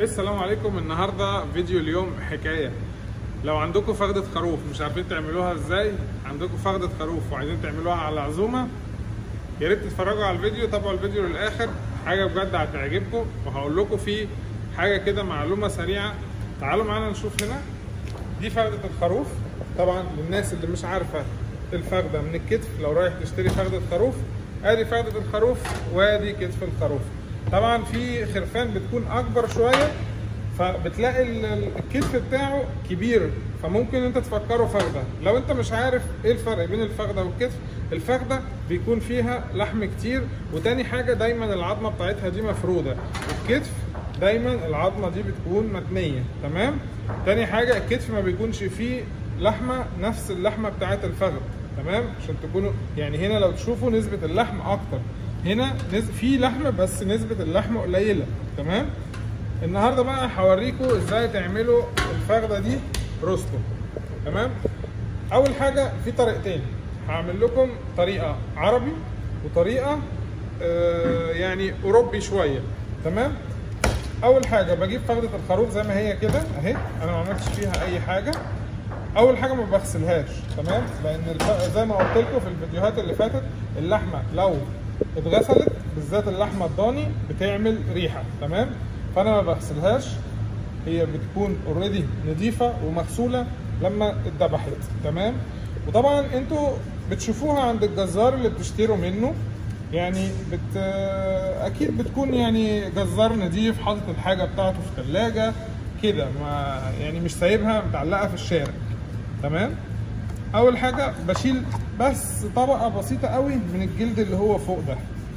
السلام عليكم النهارده فيديو اليوم حكايه لو عندكم فخده خروف مش عارفين تعملوها ازاي عندكم فخده خروف وعايزين تعملوها على عزومه يا ريت تتفرجوا على الفيديو تابعوا الفيديو للاخر حاجه بجد هتعجبكم وهقول لكم فيه حاجه كده معلومه سريعه تعالوا معانا نشوف هنا دي فخده الخروف طبعا للناس اللي مش عارفه الفخده من الكتف لو رايح تشتري فخده خروف ادي فخده الخروف وادي كتف الخروف طبعا في خرفان بتكون اكبر شويه فبتلاقي الكتف بتاعه كبير فممكن انت تفكره فخده لو انت مش عارف ايه الفرق بين الفخده والكتف الفخده بيكون فيها لحم كتير وتاني حاجه دايما العظمه بتاعتها دي مفروده الكتف دايما العظمه دي بتكون متنيه تمام تاني حاجه الكتف ما بيكونش فيه لحمه نفس اللحمه بتاعت الفخذ تمام عشان تكونوا يعني هنا لو تشوفوا نسبه اللحم اكتر هنا نز... في لحم بس نسبه اللحم قليله تمام النهارده بقى هوريكم ازاي تعملوا الفخده دي روستو تمام اول حاجه في طريقتين هعمل لكم طريقه عربي وطريقه آه يعني اوروبي شويه تمام اول حاجه بجيب فخده الخروف زي ما هي كده اهي انا ما عملتش فيها اي حاجه اول حاجه ما بغسلهاش تمام لان الف... زي ما قلت لكم في الفيديوهات اللي فاتت اللحمه لو اتغسلت بالذات اللحمه الضاني بتعمل ريحه تمام فانا ما بغسلهاش هي بتكون اوريدي نظيفه ومغسوله لما اتذبحت تمام وطبعا انتوا بتشوفوها عند الجزار اللي بتشتروا منه يعني بت اكيد بتكون يعني جزار نظيف حاطط الحاجه بتاعته في ثلاجه كده ما يعني مش سايبها متعلقه في الشارع تمام اول حاجه بشيل بس طبقه بسيطه قوي من الجلد اللي هو فوق ده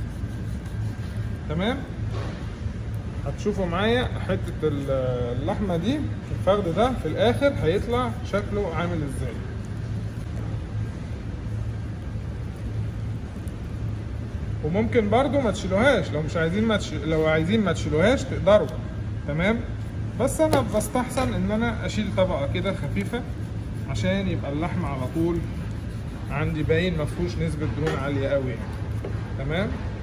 تمام هتشوفوا معايا حته اللحمه دي الفخذ ده في الاخر هيطلع شكله عامل ازاي وممكن برضو ما تشيلوهاش لو مش عايزين ما تش... لو عايزين ما تشيلوهاش تقدروا تمام بس انا بستحسن ان انا اشيل طبقه كده خفيفه عشان يبقى اللحم على طول عندي باين ما فيهوش نسبه دهون عاليه قوي يعني. تمام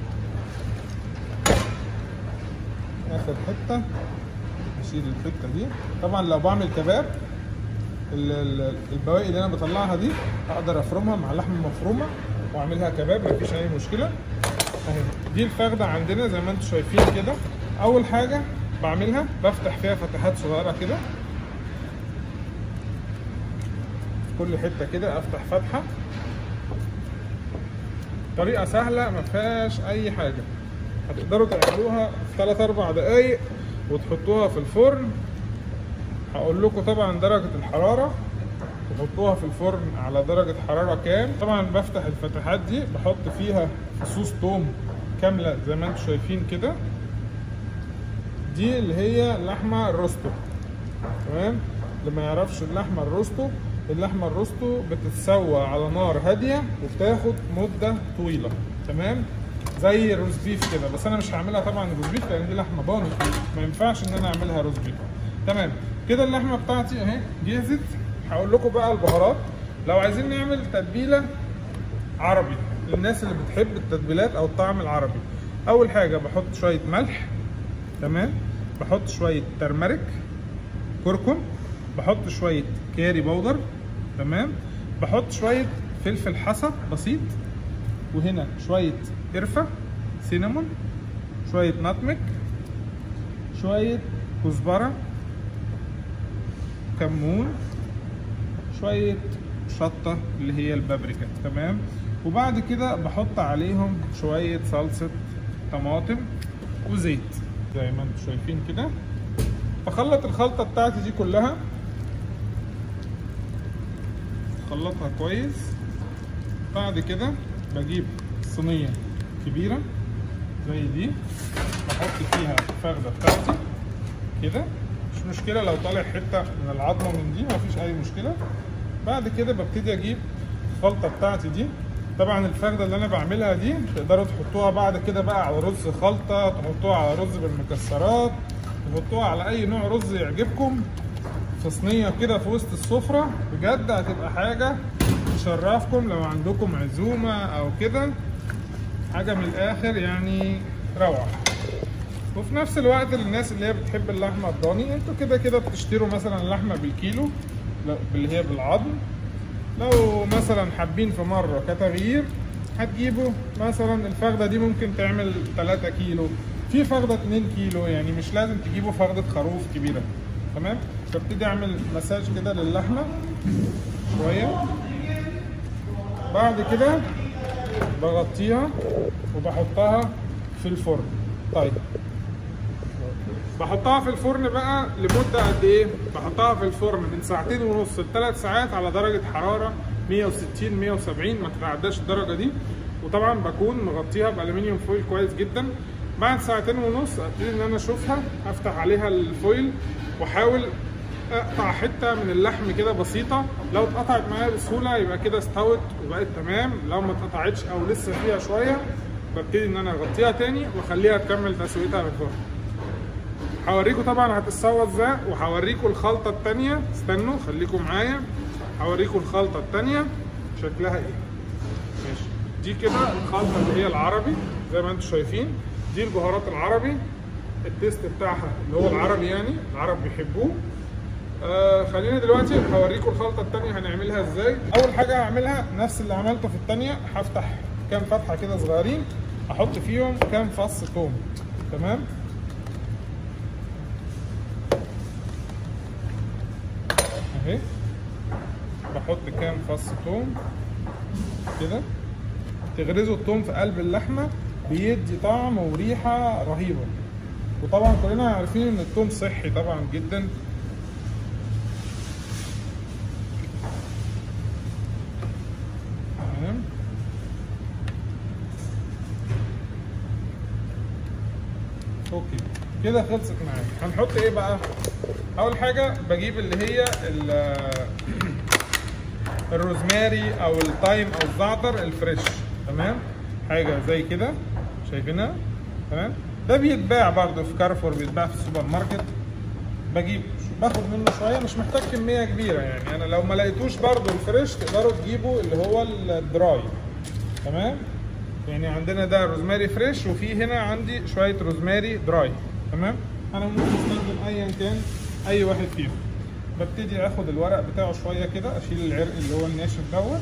اخر حته اشيل الحته دي طبعا لو بعمل كباب البواقي اللي انا بطلعها دي اقدر افرمها مع لحمه مفرومه واعملها كباب مفيش اي مشكله اهي دي الفخده عندنا زي ما انتم شايفين كده اول حاجه بعملها بفتح فيها فتحات صغيره كده كل حته كده افتح فتحه طريقه سهله ما فيهاش اي حاجه هتقدروا تعملوها في 3 4 دقايق وتحطوها في الفرن هقول لكم طبعا درجه الحراره تحطوها في الفرن على درجة حرارة كام طبعا بفتح الفتحات دي بحط فيها فصوص توم كاملة زي ما انتم شايفين كده دي اللي هي اللحمة الروستو تمام اللي ما يعرفش اللحمة الروستو اللحمة الروستو بتتسوى على نار هادية وبتاخد مدة طويلة تمام زي الروز بيف كده بس انا مش هعملها طبعا روز بيف لان دي لحمة ضاني ما ينفعش ان انا اعملها روز بيف تمام كده اللحمة بتاعتي اهي جهزت هقول لكم بقى البهارات لو عايزين نعمل تتبيله عربي للناس اللي بتحب التتبيلات او الطعم العربي اول حاجه بحط شويه ملح تمام بحط شويه ترمرك كركم بحط شويه كاري بودر تمام بحط شويه فلفل حصى بسيط وهنا شويه قرفه سينامون شويه نتمك شويه كزبره كمون شويه شطه اللي هي البابريكا تمام وبعد كده بحط عليهم شويه صلصه طماطم وزيت زي ما انتم شايفين كده بخلط الخلطه بتاعتي دي كلها خلطها كويس بعد كده بجيب صينيه كبيره زي دي بحط فيها الفخده بتاعتي كده مش مشكله لو طالع حته من العظمه من دي مفيش اي مشكله بعد كده ببتدي اجيب الخلطه بتاعتي دي طبعا الفخده اللي انا بعملها دي تقدروا تحطوها بعد كده بقى على رز خلطه تحطوها على رز بالمكسرات تحطوها على اي نوع رز يعجبكم في صينيه كده في وسط السفره بجد هتبقى حاجه تشرفكم لو عندكم عزومه او كده حاجه من الاخر يعني روعه وفي نفس الوقت للناس اللي هي بتحب اللحمه الضاني انتوا كده كده بتشتروا مثلا اللحمه بالكيلو لا- اللي هي بالعظم لو مثلا حابين في مره كتغيير هتجيبوا مثلا الفخده دي ممكن تعمل 3 كيلو في فخده 2 كيلو يعني مش لازم تجيبوا فخده خروف كبيره تمام فابتدي اعمل مساج كده للحمه شويه بعد كده بغطيها وبحطها في الفرن طيب بحطها في الفرن بقى لمده قد ايه بحطها في الفرن من ساعتين ونص لثلاث ساعات على درجه حراره 160 170 ما تتعداش الدرجه دي وطبعا بكون مغطيها بالومنيوم فويل كويس جدا بعد ساعتين ونص ابتدي ان انا اشوفها افتح عليها الفويل واحاول اقطع حته من اللحم كده بسيطه لو اتقطعت معايا بسهوله يبقى كده استوت وبقت تمام لو ما اتقطعتش او لسه فيها شويه ببتدي ان انا اغطيها تاني واخليها تكمل تسويتها في الفرن هوريكم طبعا هتتسوى ازاي وهوريكم الخلطه التانية استنوا خليكم معايا هوريكم الخلطه التانية شكلها ايه ماشي دي كده الخلطه اللي هي العربي زي ما انتم شايفين دي البهارات العربي التيست بتاعها اللي هو العربي يعني العرب بيحبوه آه خلينا دلوقتي هوريكم الخلطه التانية هنعملها ازاي اول حاجه هعملها نفس اللي عملته في التانية هفتح كام فتحه كده صغيرين احط فيهم كام فص ثوم تمام اهي بحط كام فص ثوم كده تغرزوا الثوم في قلب اللحمه بيدي طعم وريحه رهيبه وطبعا كلنا عارفين ان الثوم صحي طبعا جدا تمام اوكي كده خلصت معايا هنحط ايه بقى اول حاجه بجيب اللي هي ال- الروزماري او التايم او الزعتر الفريش تمام حاجه زي كده شايفينها تمام ده بيتباع برضه في كارفور بيتباع في السوبر ماركت بجيب باخد منه شويه مش محتاج كميه كبيره يعني انا لو ما لقيتوش برضه الفريش تقدروا تجيبوا اللي هو الدراي تمام يعني عندنا ده روزماري فريش وفي هنا عندي شويه روزماري دراي تمام انا ممكن استخدم ايا كان اي واحد فيهم ببتدي اخد الورق بتاعه شويه كده اشيل العرق اللي هو الناشف دوت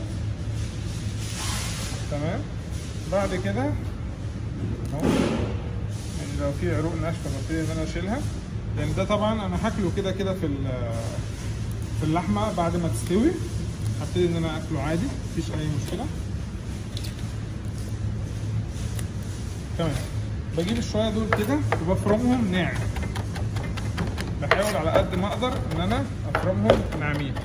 تمام بعد كده اهو يعني لو في عروق ناشفه ببتدي ان انا اشيلها يعني ده طبعا انا هاكله كده كده في ال- في اللحمه بعد ما تستوي هبتدي ان انا اكله عادي مفيش اي مشكله تمام بجيب الشويه دول كده وبفرمهم ناعم بحاول على قد ما اقدر ان انا افرمهم ناعمين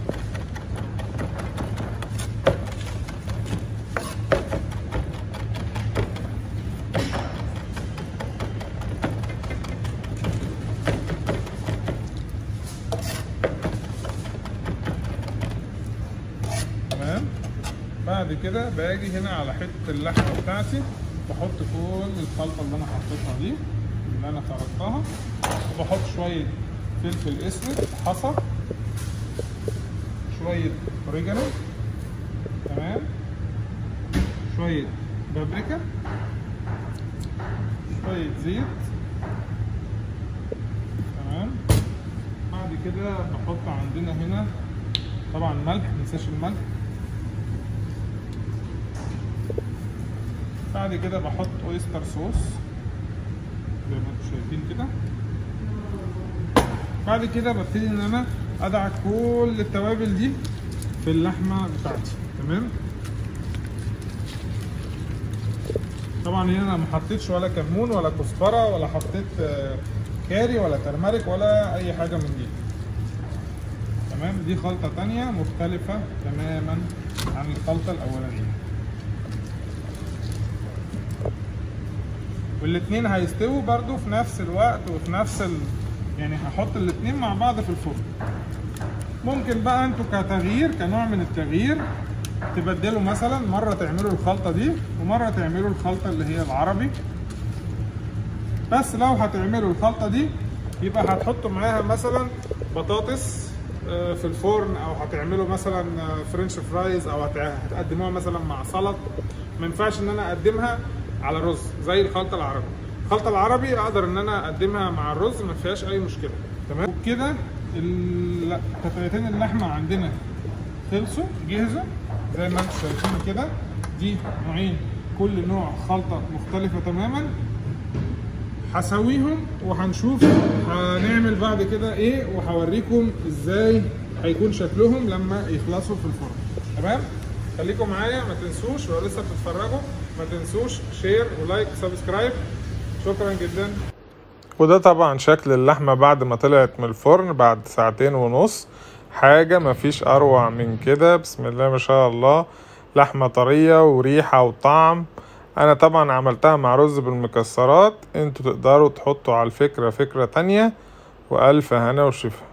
تمام بعد كده باجي هنا على حته اللحمه بتاعتي بحط كل الخلطه اللي انا حطيتها دي اللي انا خرجتها وبحط شويه فلفل اسود حصى شويه اوريجانو تمام شويه بابريكا شويه زيت تمام بعد كده بحط عندنا هنا طبعا ملح منساش الملح بعد كده بحط اويستر صوص زي ما انتم شايفين كده بعد كده ببتدي ان انا ادعك كل التوابل دي في اللحمه بتاعتي تمام طبعا هنا انا ما حطيتش ولا كمون ولا كزبره ولا حطيت آه، كاري ولا ترمرك ولا اي حاجه من دي تمام دي خلطه تانية مختلفه تماما عن الخلطه الاولانيه والاتنين هيستووا برضو في نفس الوقت وفي نفس ال... يعني هحط الاتنين مع بعض في الفرن ممكن بقى انتوا كتغيير كنوع من التغيير تبدلوا مثلا مرة تعملوا الخلطة دي ومرة تعملوا الخلطة اللي هي العربي بس لو هتعملوا الخلطة دي يبقى هتحطوا معاها مثلا بطاطس آه، في الفرن او هتعملوا مثلا آه، فرنش فرايز او هت- هتقدموها مثلا مع سلط ما ينفعش ان انا اقدمها على رز زي الخلطه العربي الخلطه العربي اقدر ان انا اقدمها مع الرز ما فيهاش اي مشكله تمام وبكده ال- قطعتين اللحمه عندنا خلصوا جهزوا زي ما انتم شايفين كده دي نوعين كل نوع خلطه مختلفه تماما هسويهم وهنشوف هنعمل بعد كده ايه وهوريكم ازاي هيكون شكلهم لما يخلصوا في الفرن تمام خليكم معايا ما تنسوش ولو لسه بتتفرجوا ما تنسوش شير ولايك وسبسكرايب شكرا جدا وده طبعا شكل اللحمة بعد ما طلعت من الفرن بعد ساعتين ونص حاجة مفيش أروع من كده بسم الله ما شاء الله لحمة طرية وريحة وطعم أنا طبعا عملتها مع رز بالمكسرات انتوا تقدروا تحطوا على الفكرة فكرة تانية وألف هنا وشفا